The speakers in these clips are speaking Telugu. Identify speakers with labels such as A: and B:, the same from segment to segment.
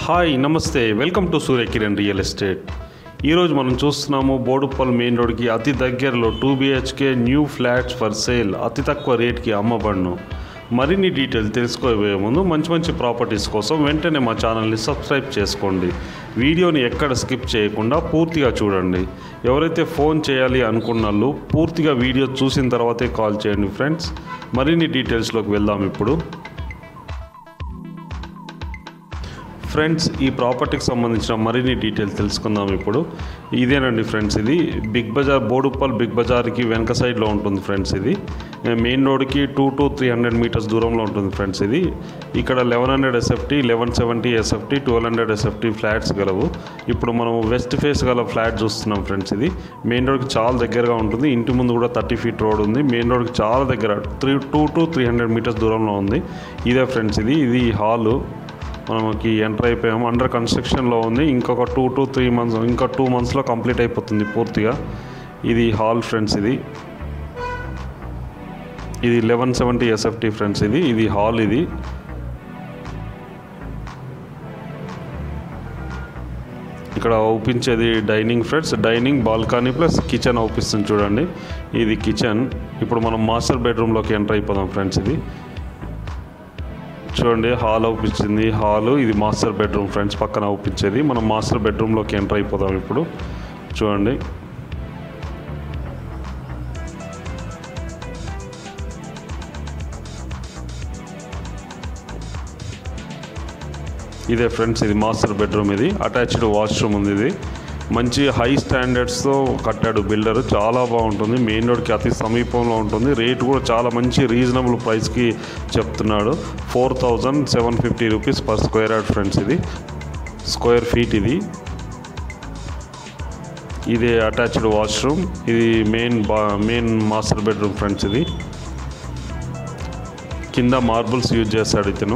A: హాయ్ నమస్తే welcome to Suryakiran real estate ఈరోజు మనం చూస్తున్నాము బోడుప్పల్ మెయిన్ రోడ్కి అతి దగ్గరలో two BHK new flats for sale అతి తక్కువ రేట్కి అమ్మబడును మరిన్ని డీటెయిల్ తెలుసుకోబోయే ముందు మంచి మంచి ప్రాపర్టీస్ కోసం వెంటనే మా ఛానల్ని సబ్స్క్రైబ్ చేసుకోండి వీడియోని ఎక్కడ స్కిప్ చేయకుండా పూర్తిగా చూడండి ఎవరైతే ఫోన్ చేయాలి అనుకున్న వాళ్ళు పూర్తిగా వీడియో చూసిన తర్వాతే కాల్ చేయండి ఫ్రెండ్స్ మరిన్ని డీటెయిల్స్లోకి వెళ్దాం ఇప్పుడు ఫ్రెండ్స్ ఈ ప్రాపర్టీకి సంబంధించిన మరిన్ని డీటెయిల్స్ తెలుసుకుందాం ఇప్పుడు ఇదేనండి ఫ్రెండ్స్ ఇది బిగ్ బజార్ బోడుప్పల్ బిగ్ బజార్కి వెనక సైడ్లో ఉంటుంది ఫ్రెండ్స్ ఇది మెయిన్ రోడ్కి two to three hundred metres దూరంలో ఉంటుంది ఫ్రెండ్స్ ఇది ఇక్కడ eleven hundred SFT eleven seventy SFT twelve hundred SFT flats గలవు ఇప్పుడు మనం వెస్ట్ ఫేస్ గల ఫ్లాట్ చూస్తున్నాం ఫ్రెండ్స్ ఇది మెయిన్ రోడ్కి చాలా దగ్గరగా ఉంటుంది ఇంటి ముందు కూడా థర్టీ ఫీట్ రోడ్ ఉంది మెయిన్ రోడ్కి చాలా దగ్గర three two to three hundred metres దూరంలో ఉంది ఇదే ఫ్రెండ్స్ ఇది ఇది హాలు మనకి ఎంటర్ అయిపోయాము అండర్ కన్స్ట్రక్షన్లో ఉంది ఇంకొక టూ టు త్రీ మంత్స్ ఇంకా టూ మంత్స్లో కంప్లీట్ అయిపోతుంది పూర్తిగా ఇది హాల్ ఫ్రెండ్స్ ఇది ఇది లెవెన్ సెవెంటీ ఎస్ఎఫ్టీ ఫ్రెండ్స్ ఇది ఇది హాల్ ఇది ఇక్కడ అవుపించేది dining friends dining balcony plus kitchen అవుపిస్తుంది చూడండి ఇది కిచెన్ ఇప్పుడు మనం మాస్టర్ బెడ్రూమ్లోకి ఎంటర్ అయిపోదాం ఫ్రెండ్స్ ఇది చూడండి హాల్ అవుపించింది హాల్ ఇది మాస్టర్ బెడ్రూమ్ ఫ్రెండ్స్ పక్కన అవుపించేది మనం మాస్టర్ బెడ్రూమ్లోకి ఎంటర్ అయిపోదాం ఇప్పుడు చూడండి ఇదే ఫ్రెండ్స్ ఇది మాస్టర్ బెడ్రూమ్ ఇది అటాచ్డ్ వాష్రూమ్ ఉంది ఇది మంచి హై స్టాండర్డ్స్తో కట్టాడు బిల్డర్ చాలా బాగుంటుంది మెయిన్ రోడ్కి అతి సమీపంలో ఉంటుంది రేట్ కూడా చాలా మంచి రీజనబుల్ ప్రైస్కి చెప్తున్నాడు four thousand seven fifty rupees per square yard friends ఇది స్క్వేర్ ఫీట్ ఇది ఇది అటాచ్డ్ వాష్రూమ్ ఇది మెయిన్ బా మెయిన్ మాస్టర్ బెడ్రూమ్ ఫ్రెండ్స్ ఇది కింద మార్బుల్స్ యూజ్ చేస్తాడు ఇతను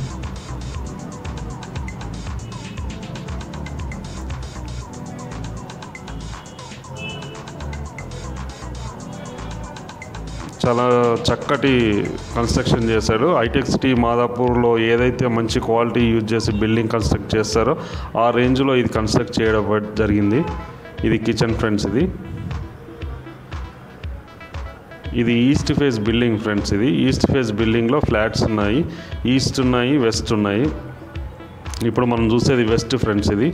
A: చాలా చక్కటి కన్స్ట్రక్షన్ చేశాడు హైటెక్ సిటీ మాదాపూర్లో ఏదైతే మంచి క్వాలిటీ యూజ్ చేసి బిల్డింగ్ కన్స్ట్రక్ట్ చేస్తారో ఆ రేంజ్లో ఇది కన్స్ట్రక్ట్ చేయడం జరిగింది ఇది కిచెన్ ఫ్రెండ్స్ ఇది ఇది ఈస్ట్ ఫేస్ బిల్డింగ్ ఫ్రెండ్స్ ఇది ఈస్ట్ ఫేస్ బిల్డింగ్లో ఫ్లాట్స్ ఉన్నాయి ఈస్ట్ ఉన్నాయి వెస్ట్ ఉన్నాయి ఇప్పుడు మనం చూసేది వెస్ట్ ఫ్రెండ్స్ ఇది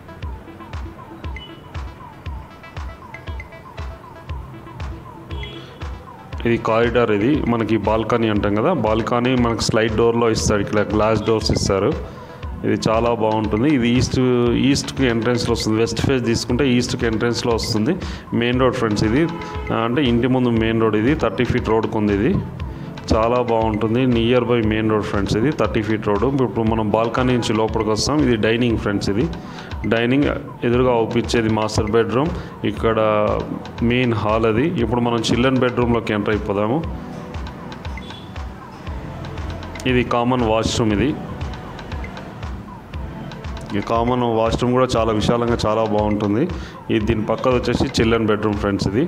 A: ఇది కారిడార్ ఇది మనకి బాల్కనీ అంటాం కదా బాల్కనీ మనకి స్లైడ్ డోర్లో ఇస్తారు ఇక్కడ గ్లాస్ డోర్స్ ఇస్తారు ఇది చాలా బాగుంటుంది ఇది ఈస్ట్ ఈస్ట్కి ఎంట్రన్స్లో వస్తుంది వెస్ట్ ఫేస్ తీసుకుంటే ఈస్ట్కి ఎంట్రన్స్లో వస్తుంది మెయిన్ రోడ్ ఫ్రెండ్స్ ఇది అంటే ఇంటి ముందు మెయిన్ రోడ్ ఇది థర్టీ ఫీట్ రోడ్కి ఉంది ఇది చాలా బాగుంటుంది near by main road friends ఇది థర్టీ ఫీట్ రోడ్ ఇప్పుడు మనం బాల్కనీ నుంచి లోపలికి వస్తాం ఇది డైనింగ్ ఫ్రెండ్స్ ఇది డైనింగ్ ఎదురుగా అవుపించేది మాస్టర్ బెడ్రూమ్ ఇక్కడ మెయిన్ హాల్ అది ఇప్పుడు మనం చిల్డ్రన్ బెడ్రూమ్లోకి ఎంటర్ అయిపోదాము ఇది కామన్ వాష్రూమ్ ఇది ఈ కామన్ వాష్రూమ్ కూడా చాలా విశాలంగా చాలా బాగుంటుంది ఇది దీని పక్కన వచ్చేసి చిల్డ్రన్ బెడ్రూమ్ ఫ్రెండ్స్ ఇది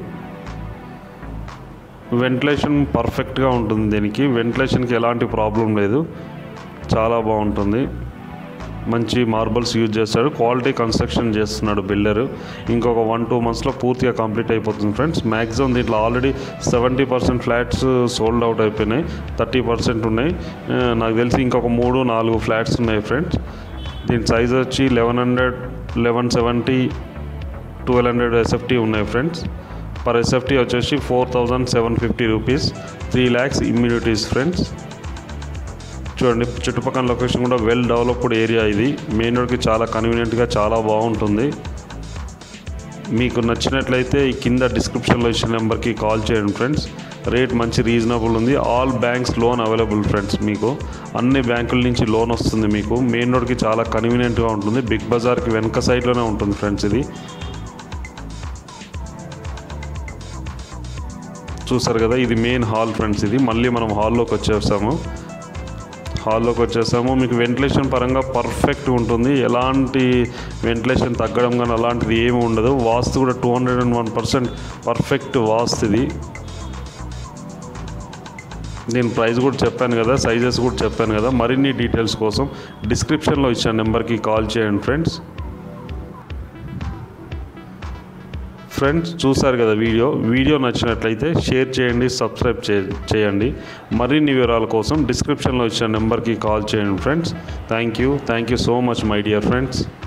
A: వెంటిలేషన్ పర్ఫెక్ట్గా ఉంటుంది దీనికి వెంటిలేషన్కి ఎలాంటి ప్రాబ్లం లేదు చాలా బాగుంటుంది మంచి మార్బల్స్ యూజ్ చేస్తాడు క్వాలిటీ కన్స్ట్రక్షన్ చేస్తున్నాడు బిల్డర్ ఇంకొక వన్ టూ మంత్స్లో పూర్తిగా కంప్లీట్ అయిపోతుంది ఫ్రెండ్స్ మ్యాక్సిమం దీంట్లో already seventy percent flats sold out అయిపోయినాయి థర్టీ పర్సెంట్ ఉన్నాయి నాకు తెలిసి ఇంకొక మూడు నాలుగు ఫ్లాట్స్ ఉన్నాయి ఫ్రెండ్స్ దీని సైజ్ వచ్చి eleven hundred eleven seventy twelve hundred SFT ఉన్నాయి ఫ్రెండ్స్ పర్ ఎస్ఎఫ్టీ వచ్చేసి four thousand seven fifty rupees three lakhs amenities friends చూడండి చుట్టుపక్కల లొకేషన్ కూడా వెల్ డెవలప్డ్ ఏరియా ఇది మెయిన్ రోడ్కి చాలా కన్వీనియంట్గా చాలా బాగుంటుంది మీకు నచ్చినట్లయితే ఈ కింద డిస్క్రిప్షన్లో ఇచ్చిన నెంబర్కి కాల్ చేయండి ఫ్రెండ్స్ రేట్ మంచి రీజనబుల్ ఉంది all banks loan available friends మీకు అన్ని బ్యాంకుల నుంచి లోన్ వస్తుంది మీకు మెయిన్ రోడ్కి చాలా కన్వీనియంట్గా ఉంటుంది బిగ్ బజార్కి వెనక సైడ్లోనే ఉంటుంది ఫ్రెండ్స్ ఇది చూసారు కదా ఇది మెయిన్ హాల్ ఫ్రెండ్స్ ఇది మళ్ళీ మనం హాల్లోకి వచ్చేసాము హాల్లోకి వచ్చేసాము మీకు వెంటిలేషన్ పరంగా పర్ఫెక్ట్ ఉంటుంది ఎలాంటి వెంటిలేషన్ తగ్గడం కానీ అలాంటిది ఏమి ఉండదు వాస్తు కూడా two hundred and one percent perfect vastu ఇది దీని ప్రైస్ కూడా చెప్పాను కదా సైజెస్ కూడా చెప్పాను కదా మరిన్ని డీటెయిల్స్ కోసం డిస్క్రిప్షన్లో ఇచ్చిన నెంబర్కి కాల్ చేయండి ఫ్రెండ్స్ ఫ్రెండ్స్ చూసారు కదా వీడియో వీడియో నచ్చినట్లయితే షేర్ చేయండి సబ్స్క్రైబ్ చే చేయండి మరిన్ని వివరాల కోసం డిస్క్రిప్షన్లో ఇచ్చిన నెంబర్కి కాల్ చేయండి friends thank you thank you so much my dear friends